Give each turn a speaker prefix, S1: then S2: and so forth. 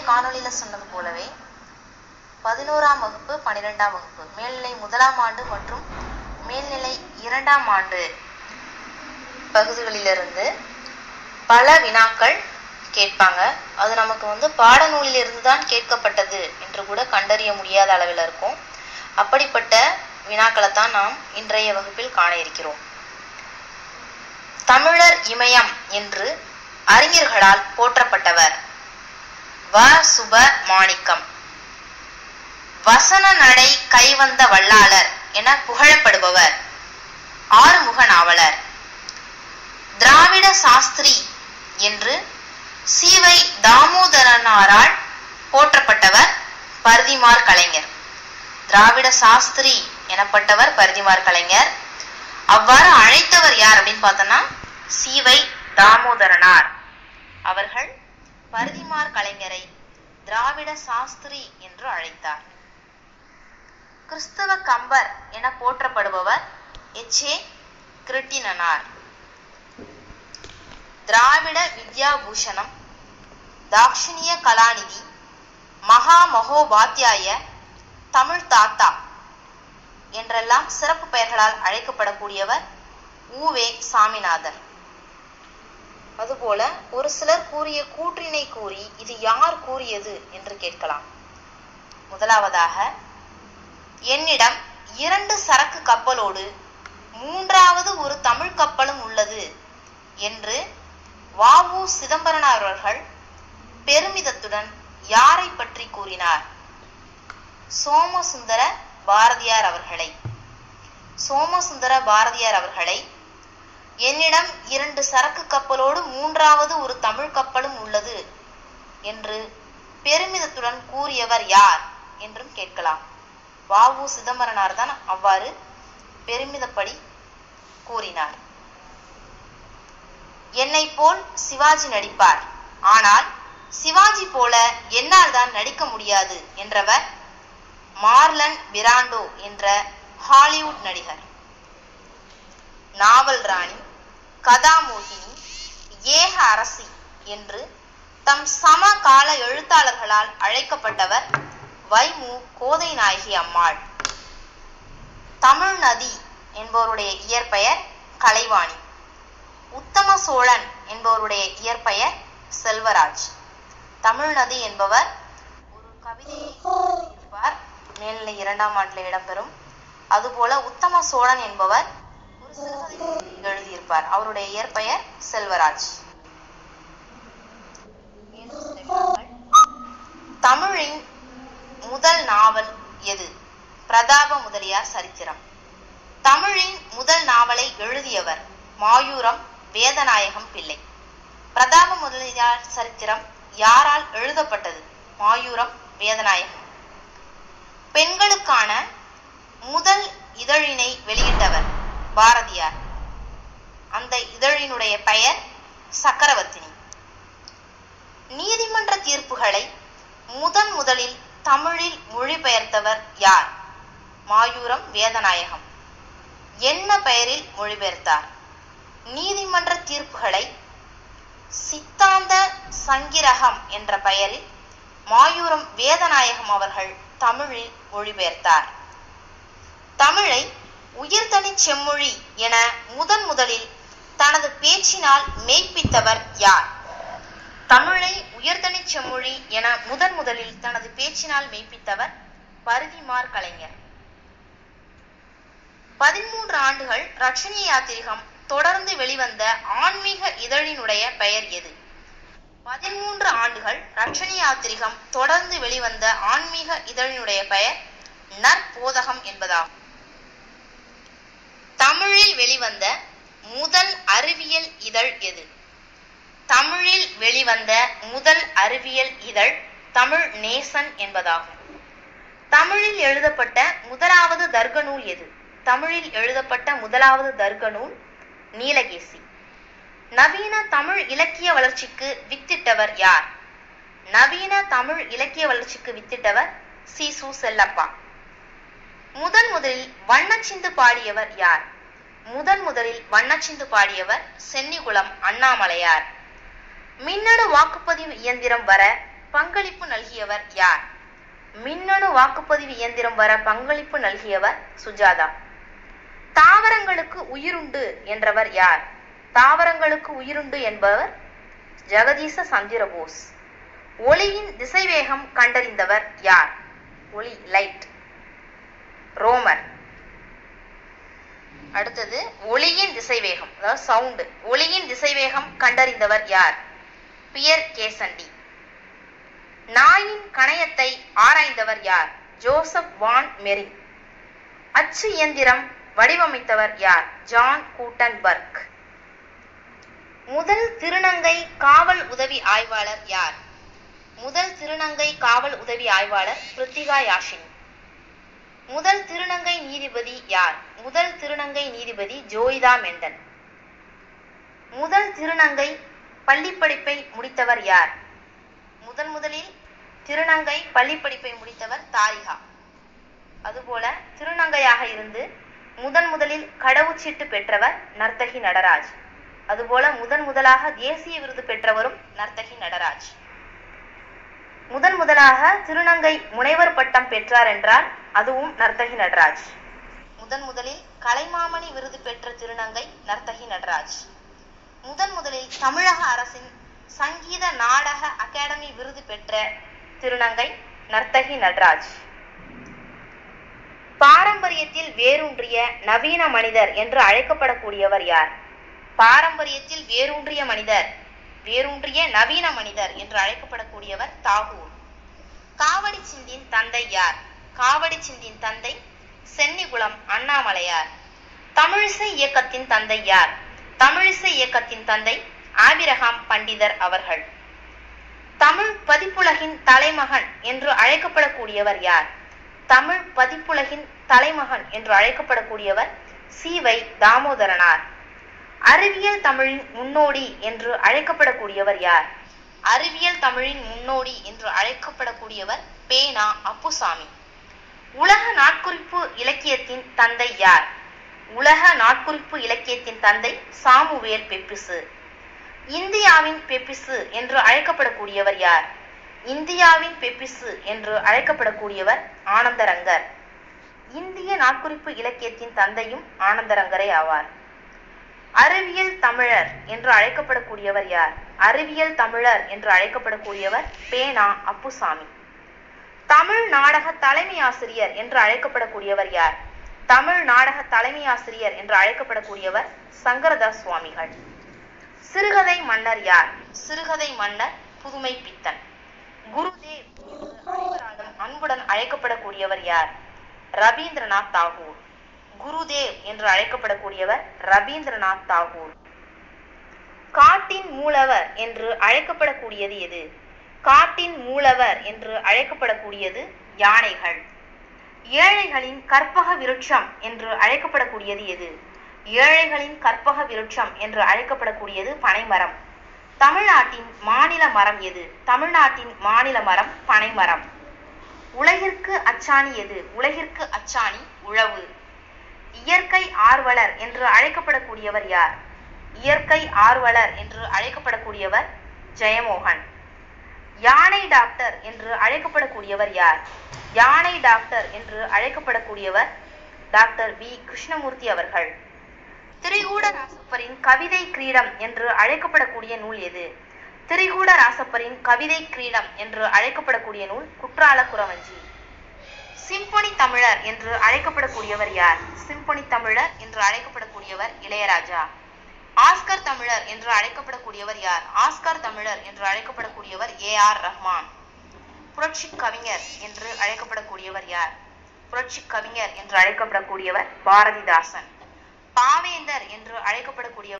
S1: காணொளியில சொன்னது போலவே பதினோராம் வகுப்பு பன்னிரெண்டாம் வகுப்பு மேல்நிலை முதலாம் ஆண்டு மற்றும் மேல்நிலை இரண்டாம் ஆண்டு பகுதிகளிலிருந்து பல வினாக்கள் கேட்பாங்க அது நமக்கு வந்து பாடநூலிலிருந்து தான் கேட்கப்பட்டது என்று கூட கண்டறிய முடியாத அளவில் இருக்கும் அப்படிப்பட்ட வினாக்களை தான் நாம் இன்றைய வகுப்பில் காண இருக்கிறோம் தமிழர் இமயம் என்று அறிஞர்களால் போற்றப்பட்டவர் வ சுப மாணிக்கம் வசன நடை கைவந்த வல்லாளர் என புகழப்படுபவர் ஆறுமுக நாவலர் திராவிட சாஸ்திரி என்று சீவை தாமோதரனாரால் போற்றப்பட்டவர் பரிதிமார் கலைஞர் திராவிட சாஸ்திரி எனப்பட்டவர் பரிதிமார் கலைஞர் அவ்வாறு அழைத்தவர் யார் அப்படின்னு பார்த்தோம்னா சீவை தாமோதரனார் அவர்கள் பரிதிமார் கலைஞரை திராவிட சாஸ்திரி என்று அழைத்தார் கிறிஸ்தவ கம்பர் என போற்றப்படுபவர் எச் ஏ கிருட்டினனார் திராவிட வித்யாபூஷணம் தாக்ஷிணிய கலாநிதி மகா மகோபாத்தியாய தமிழ் தாத்தா என்றெல்லாம் சிறப்பு பெயர்களால் அழைக்கப்படக்கூடியவர் ஊவே சாமிநாதர் அதுபோல ஒரு சிலர் கூறிய கூற்றினை கூறி இது யார் கூறியது என்று கேட்கலாம் முதலாவதாக என்னிடம் இரண்டு சரக்கு கப்பலோடு மூன்றாவது ஒரு தமிழ் கப்பலும் உள்ளது என்று வாவு சிதம்பரனார் அவர்கள் பெருமிதத்துடன் யாரை பற்றி கூறினார் சோமசுந்தர பாரதியார் அவர்களை சோமசுந்தர பாரதியார் அவர்களை என்னிடம் இரண்டு சரக்கு கப்பலோடு மூன்றாவது ஒரு தமிழ் கப்பலும் உள்ளது என்று பெருமிதத்துடன் கூறியவர் யார் என்றும் கேட்கலாம் வாவு சிதம்பரனார் தான் அவ்வாறு பெருமிதப்படி கூறினார் என்னை போல் சிவாஜி நடிப்பார் ஆனால் சிவாஜி போல என்னால் தான் நடிக்க முடியாது என்றவர் மார்லன் பிராண்டோ என்ற ஹாலிவுட் நடிகர் நாவல் ராணி கதாமோகினி ஏக அரசி என்று தம் சமகால எழுத்தாளர்களால் அழைக்கப்பட்டவர் வைமு கோதை நாயகி அம்மாள் தமிழ் நதி என்பவருடைய இயற்பெயர் கலைவாணி உத்தம சோழன் என்பவருடைய இயற்பெயர் செல்வராஜ் தமிழ் நதி என்பவர் ஒரு கவிதையை எழுதியிருப்பார் மேல்நிலை இரண்டாம் ஆண்டில் இடம்பெறும் அதுபோல உத்தம சோழன் என்பவர் ஒரு சிறுகதை எழுதியிருப்பார் அவருடைய இயற்பெயர் செல்வராஜ் தமிழின் முதல் நாவல் எது பிரதாப முதலியார் சரித்திரம் தமிழின் முதல் நாவலை எழுதியவர் மாயூரம் வேதநாயகம் பிள்ளை பிரதாப முதலியார் சரித்திரம் யாரால் எழுதப்பட்டது மாயூரம் வேதநாயகம் பெண்களுக்கான முதல் இதழினை வெளியிட்டவர் பாரதியார் அந்த இதழினுடைய பெயர் சக்கரவர்த்தினி நீதிமன்ற தீர்ப்புகளை முதன் முதலில் தமிழில் மொழிபெயர்த்தவர் யார் மாயூரம் வேதநாயகம் என்ன பெயரில் மொழிபெயர்த்தார் நீதிமன்ற தீர்ப்புகளை சித்தாந்த சங்கிரகம் என்ற பெயரில் மாயூரம் வேதநாயகம் அவர்கள் தமிழில் மொழிபெயர்த்தார் தமிழை உயிர்தனி செம்மொழி என முதன் முதலில் தனது பேச்சினால் மெய்ப்பித்தவர் யார் தமிழை உயர்தனி செம்மொழி என முதன் முதலில் தனது பேச்சினால் மெய்ப்பித்தவர் பரிதிமார் கலைஞர் பதிமூன்று ஆண்டுகள் ரட்சணிய யாத்திரிகம் தொடர்ந்து வெளிவந்த ஆன்மீக இதழினுடைய பெயர் எது பதிமூன்று ஆண்டுகள் ரட்சணி யாத்திரிகம் தொடர்ந்து வெளிவந்த ஆன்மீக இதழினுடைய பெயர் நற்போதகம் என்பதாகும் தமிழில் வெளிவந்த முதல் அறிவியல் இதழ் எது தமிழில் வெளிவந்த முதல் அறிவியல் இதழ் தமிழ் நேசன் என்பதாகும் தமிழில் எழுதப்பட்ட முதலாவது தர்க்க நூல் எது தமிழில் எழுதப்பட்ட முதலாவது தர்க்க நூல் நீலகேசி நவீன தமிழ் இலக்கிய வளர்ச்சிக்கு வித்திட்டவர் யார் நவீன தமிழ் இலக்கிய வளர்ச்சிக்கு வித்திட்டவர் சி சு செல்லப்பா முதன் முதலில் வண்ணச்சிந்து பாடியவர் யார் முதன் முதலில் வண்ணச்சிந்து பாடியவர் சென்னிகுளம் அண்ணாமலையார் மின்னணு வாக்குப்பதிவு இயந்திரம் வர பங்களிப்பு நல்கியவர் யார் மின்னணு வாக்குப்பதிவு இயந்திரம் வர பங்களிப்பு நல்கியவர் சுஜாதா தாவரங்களுக்கு உயிருண்டு என்றவர் யார் தாவரங்களுக்கு உயிருண்டு என்பவர் ஜெகதீச சந்திரபோஸ் ஒளியின் திசைவேகம் கண்டறிந்தவர் யார் ஒளி லைட் ரோமர் அடுத்தது ஒளியின் திசைவேகம் அதாவது சவுண்டு ஒளியின் திசைவேகம் கண்டறிந்தவர் யார் பியர் கேசண்டி நாயின் கணையத்தை ஆராய்ந்தவர் யார் ஜோசப் வான் மெரிங் அச்சு இயந்திரம் வடிவமைத்தவர் யார் ஜான் கூட்டன்பர்க் முதல் திருநங்கை காவல் உதவி ஆய்வாளர் யார் முதல் திருநங்கை காவல் உதவி ஆய்வாளர் பிருத்திகா யாஷினி முதல் திருநங்கை நீதிபதி யார் முதல் திருநங்கை நீதிபதி ஜோயிதா மெண்டன் முதல் திருநங்கை பள்ளிப்படிப்பை முடித்தவர் யார் முதன் முதலில் திருநங்கை பள்ளிப்படிப்பை முடித்தவர் தாரிகா அதுபோல திருநங்கையாக இருந்து முதன் முதலில் கடவுச்சீட்டு பெற்றவர் நர்த்தகி நடராஜ் அதுபோல முதன் முதலாக தேசிய விருது பெற்றவரும் நர்த்தகி நடராஜ் முதன் முதலாக திருநங்கை முனைவர் பட்டம் பெற்றார் என்றால் அதுவும் நர்த்தகி நடராஜ் முதன் முதலில் கலைமாமணி விருது பெற்ற திருநங்கை நர்த்தகி நடராஜ் முதன் முதலில் தமிழக அரசின் சங்கீத நாடக அகாடமி விருது பெற்ற திருநங்கை நர்த்தகி நடராஜ் பாரம்பரியத்தில் வேரூன்றிய நவீன மனிதர் என்று அழைக்கப்படக்கூடியவர் யார் பாரம்பரியத்தில் வேரூன்றிய மனிதர் வேரூன்றிய நவீன மனிதர் என்று அழைக்கப்படக்கூடியவர் தாகூர் காவடி சிந்தின் தந்தை யார் காவடி சிந்தின் தந்தை சென்னிகுளம் அண்ணாமலையார் தமிழிசை இயக்கத்தின் தந்தை யார் தமிழிசை இயக்கத்தின் தந்தை ஆபிரகாம் பண்டிதர் அவர்கள் தமிழ் பதிப்புலகின் தலைமகன் என்று அழைக்கப்படக்கூடியவர் யார் தமிழ் பதிப்புலகின் தலைமகன் என்று அழைக்கப்படக்கூடியவர் சீவை தாமோதரனார் அறிவியல் தமிழின் முன்னோடி என்று அழைக்கப்படக்கூடியவர் யார் அறிவியல் தமிழின் முன்னோடி என்று அழைக்கப்படக்கூடியவர் பேனா அப்புசாமி உலக நாட்குறிப்பு இலக்கியத்தின் தந்தை யார் உலக நாட்குறிப்பு இலக்கியத்தின் தந்தை சாமுவேல் பெப்பிசு இந்தியாவின் பெப்பிசு என்று அழைக்கப்படக்கூடியவர் யார் இந்தியாவின் பெப்பிசு என்று அழைக்கப்படக்கூடியவர் ஆனந்தரங்கர் இந்திய நாட்குறிப்பு இலக்கியத்தின் தந்தையும் ஆனந்தரங்கரே ஆவார் அறிவியல் தமிழர் என்று அழைக்கப்படக்கூடியவர் யார் அறிவியல் தமிழர் என்று அழைக்கப்படக்கூடியவர் பேனா அப்புசாமி தமிழ் நாடக தலைமை ஆசிரியர் என்று அழைக்கப்படக்கூடியவர் யார் தமிழ் நாடக தலைமை ஆசிரியர் என்று அழைக்கப்படக்கூடியவர் சங்கரதாஸ் சுவாமிகள் சிறுகதை மன்னர் யார் சிறுகதை மன்னர் புதுமை பித்தன் குருதேவ் என்று அனைவராலும் அன்புடன் அழைக்கப்படக்கூடியவர் யார் ரவீந்திரநாத் தாகூர் குருதேவ் என்று அழைக்கப்படக்கூடியவர் ரவீந்திரநாத் தாகூர் காட்டின் மூலவர் என்று அழைக்கப்படக்கூடியது எது காட்டின் மூலவர் என்று அழைக்கப்படக்கூடியது யானைகள் ஏழைகளின் கற்பக விருட்சம் என்று அழைக்கப்படக்கூடியது எது ஏழைகளின் கற்பக விருட்சம் என்று அழைக்கப்படக்கூடியது பனைமரம் தமிழ்நாட்டின் மாநில மரம் எது தமிழ்நாட்டின் மாநில மரம் பனைமரம் உலகிற்கு அச்சாணி எது உலகிற்கு அச்சாணி உழவு இயற்கை ஆர்வலர் என்று அழைக்கப்படக்கூடியவர் யார் இயற்கை ஆர்வலர் என்று அழைக்கப்படக்கூடியவர் ஜெயமோகன் யானை டாக்டர் என்று அழைக்கப்படக்கூடியவர் யார் யானை டாக்டர் என்று அழைக்கப்படக்கூடியவர் டாக்டர் வி கிருஷ்ணமூர்த்தி அவர்கள் திரிகூட ராசப்பரின் கவிதை கிரீடம் என்று அழைக்கப்படக்கூடிய நூல் எது திரிகூட ராசப்பரின் கவிதை கிரீடம் என்று அழைக்கப்படக்கூடிய நூல் குற்றால குறவஞ்சி சிம்பொனி தமிழர் என்று அழைக்கப்படக்கூடியவர் யார் சிம்பொனி தமிழர் என்று அழைக்கப்படக்கூடியவர் இளையராஜா ஆஸ்கர் தமிழர் என்று அழைக்கப்படக்கூடியவர் யார் ஆஸ்கர் தமிழர் என்று அழைக்கப்படக்கூடியவர் ஏ ஆர் ரஹ்மான் புரட்சி கவிஞர் என்று அழைக்கப்படக்கூடியவர் யார் புரட்சி கவிஞர் என்று அழைக்கப்படக்கூடியவர் பாரதிதாசன் பாவேந்தர் என்று அழைக்கப்படக்கூடிய